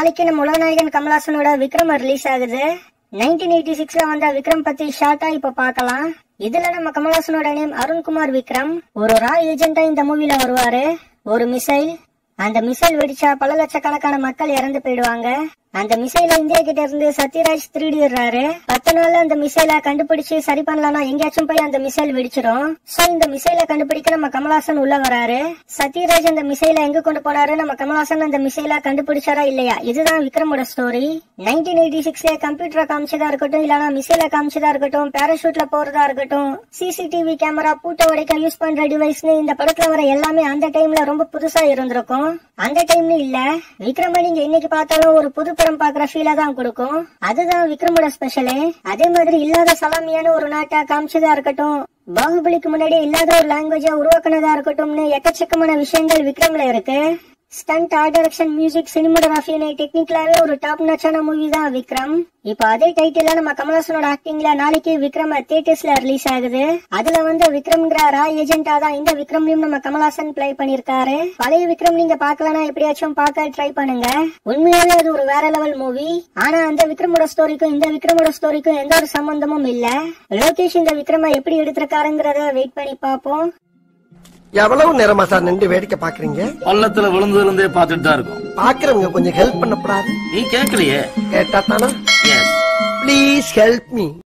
நாளைக்கு நம்ம உலகநாயகன் கமலாசனோட விக்ரம் ரிலீஸ் ஆகுது நைன்டீன் எயிட்டி சிக்ஸ்ல வந்த விக்ரம் பத்தி ஷார்ட்டா இப்ப பார்க்கலாம் இதுல நம்ம கமலாசனோட நேம் அருண்குமார் விக்ரம் ஒரு ரா ஏஜென்டா இந்த மூவில வருவாரு ஒரு மிசைல் அந்த மிசைல் வெடிச்சா பல லட்சக்கணக்கான மக்கள் இறந்து போயிடுவாங்க அந்த மிசைல இந்தியா கிட்ட இருந்து சத்யராஜ் திருடிடுறாரு பத்து நாள்ல அந்த மிசைல கண்டுபிடிச்சு சரி பண்ணலாம்னா எங்கேயாச்சும் போய் அந்த மிசைல் வெடிச்சிடும் சோ இந்த மிசைல கண்டுபிடிக்க நம்ம கமலாசன் உள்ள வராரு சத்யராஜ் அந்த மிசைல எங்க கொண்டு போனாரு நம்ம கமலாசன் அந்த மிசைல கண்டுபிடிச்சாரா இல்லையா இதுதான் விக்ரமோட ஸ்டோரி நைன்டீன் எயிட்டி சிக்ஸ்ல கம்ப்யூட்டரை காமிச்சதா இருக்கட்டும் இல்லனா மிசைல காமிச்சதா இருக்கட்டும் பேராஷூட்ல போறதா இருக்கட்டும் சிசிடிவி கேமரா பூட்டை உடைக்க யூஸ் பண்ற டிவைஸ்னு இந்த படத்துல வர எல்லாமே அந்த டைம்ல ரொம்ப புதுசா இருந்திருக்கும் அந்த டைம்ல இல்ல விக்ரம நீங்க இன்னைக்கு பார்த்தாலும் ஒரு புது படம் பாக்குற ஃபீலா தான் கொடுக்கும் அதுதான் விக்ரமோட ஸ்பெஷலு அதே மாதிரி இல்லாத சலாமியான ஒரு நாட்டை காமிச்சதா இருக்கட்டும் பாகுபலிக்கு முன்னாடி இல்லாத ஒரு லாங்குவேஜ உருவாக்குனதா இருக்கட்டும்னு எக்கச்சக்கமான விஷயங்கள் விக்ரம்ல இருக்கு ஸ்டண்ட் ஆர்ட் டைரக்ஷன் மியூசிக் சினிமோகிராஃபின்னு டெக்னிக்கலாவே ஒரு டாப் நச்சான மூவி தான் விக்ரம் இப்போ அதே டைட்டில்ல நம்ம கமலாசனோட ஆக்டிங்ல நாளைக்கு விக்ரம் தியேட்டர்ஸ்ல ரிலீஸ் ஆகுது அதுல வந்து விக்ரம்ங்கிற ரா ஏஜென்டா தான் இந்த விக்ரம்லயும் நம்ம கமலாசன் பிளே பண்ணிருக்காரு பழைய விக்ரம் நீங்க பார்க்கலனா எப்படியாச்சும் பார்க்க ட்ரை பண்ணுங்க உண்மையாவே அது ஒரு வேற லெவல் மூவி ஆனா அந்த விக்ரமோட ஸ்டோரிக்கும் இந்த விக்ரமோட ஸ்டோரிக்கும் எந்த ஒரு சம்பந்தமும் இல்ல லோகேஷ் இந்த விக்ரம எப்படி எடுத்திருக்காருங்கிறத வெயிட் பண்ணி பார்ப்போம் எவ்வளவு நேரமா சார் நின்று வேடிக்கை பாக்குறீங்க பள்ளத்துல விழுந்ததுல இருந்தே பாத்துட்டு தான் இருக்கோம் பாக்குறவங்க கொஞ்சம் ஹெல்ப் பண்ணக்கூடாது நீ கேட்கலையே கேட்டா தானா எஸ் ப்ளீஸ் ஹெல்ப் மீ